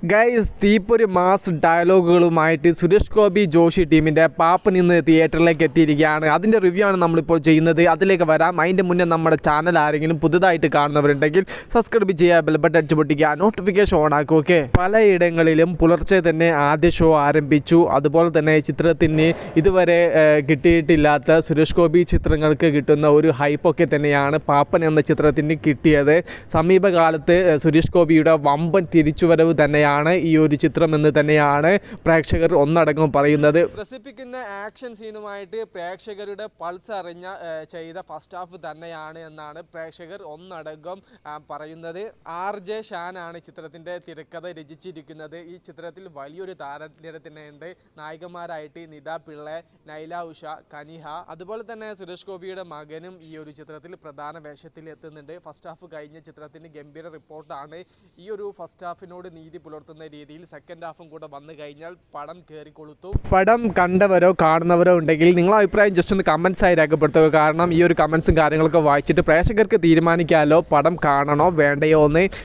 guys തീപ്പൊരി mass ഡയലോഗുകളുമായിട്ട് സുരേഷ് ഗോപി ജോഷി ടീമിൻ്റെ പാപ്പൻ ഇന്ന് തിയേറ്ററിലേക്ക് എത്തിയിരിക്കുകയാണ് അതിൻ്റെ റിവ്യൂ ആണ് നമ്മളിപ്പോൾ ചെയ്യുന്നത് അതിലേക്ക് വരാം അതിൻ്റെ മുന്നേ നമ്മുടെ ചാനൽ ആരെങ്കിലും പുതുതായിട്ട് കാണുന്നവരുണ്ടെങ്കിൽ സബ്സ്ക്രൈബ് ചെയ്യുക ബെൽബട്ടൺ അടിച്ചു പൊട്ടിക്കുക നോട്ടിഫിക്കേഷൻ ഓൺ ആക്കുക ഓക്കെ പലയിടങ്ങളിലും പുലർച്ചെ തന്നെ ആദ്യ ഷോ ആരംഭിച്ചു അതുപോലെ തന്നെ ചിത്രത്തിന് ഇതുവരെ ഏഹ്, കിട്ടിയിട്ടില്ലാത്ത സുരേഷ് ഗോപി ചിത്രങ്ങൾക്ക് കിട്ടുന്ന ഒരു ഹൈപ്പൊക്കെ തന്നെയാണ് പാപ്പൻ എന്ന ചിത്രത്തിന് കിട്ടിയത് സമീപകാലത്ത് ഏഹ്, സുരേഷ് ഗോപിയുടെ വമ്പൻ തിരിച്ചുവരവ് തന്നെയാണ് ഈ ഒരു ചിത്രം എന്ന് തന്നെയാണ് പ്രേക്ഷകർ ഒന്നടങ്കം പറയുന്നത് ത്രസിപ്പിക്കുന്ന ആക്ഷൻ സീനുമായിട്ട് പ്രേക്ഷകരുടെ പൾസ് അറിഞ്ഞ ഏഹ്, ചെയ്ത ഫസ്റ്റ് ഹാഫ് തന്നെയാണ് എന്നാണ് പ്രേക്ഷകർ ഒന്നടങ്കം ആ, പറയുന്നത് ആർ ജെ ഷാനാണ് ചിത്രത്തിൻ്റെ തിരക്കഥ രചിച്ചിരിക്കുന്നത് ഈ ചിത്രത്തിൽ വലിയൊരു താരനിര തന്നെയുണ്ട് നായികമാരായിട്ട് നിത പിള്ള നൈല ഉഷ കനിഹ അതുപോലെ തന്നെ സുരേഷ് ഗോപിയുടെ മകനും ഈ ഒരു ചിത്രത്തിൽ പ്രധാന വേഷത്തിൽ എത്തുന്നുണ്ട് ഫസ്റ്റ് ഹാഫ് കഴിഞ്ഞ ചിത്രത്തിന് ഗംഭീര റിപ്പോർട്ടാണ് ഈ ഒരു ഫസ്റ്റ് ഹാഫിനോട് നീതി പുലർത്തുന്ന രീതിയിൽ സെക്കൻഡ് ഹാഫും കൂടെ വന്നു കഴിഞ്ഞാൽ പടം കയറി കൊളുത്തു പടം കണ്ടവരോ കാണുന്നവരോ ഉണ്ടെങ്കിൽ നിങ്ങളെ അഭിപ്രായം ജസ്റ്റ് ഒന്ന് കമൻസ് ആയി രേഖപ്പെടുത്തുക കാരണം ഈ ഒരു കമൻസും കാര്യങ്ങളൊക്കെ വായിച്ചിട്ട് പ്രേക്ഷകർക്ക് തീരുമാനിക്കാമല്ലോ പടം കാണണോ വേണ്ടയോ എന്ന്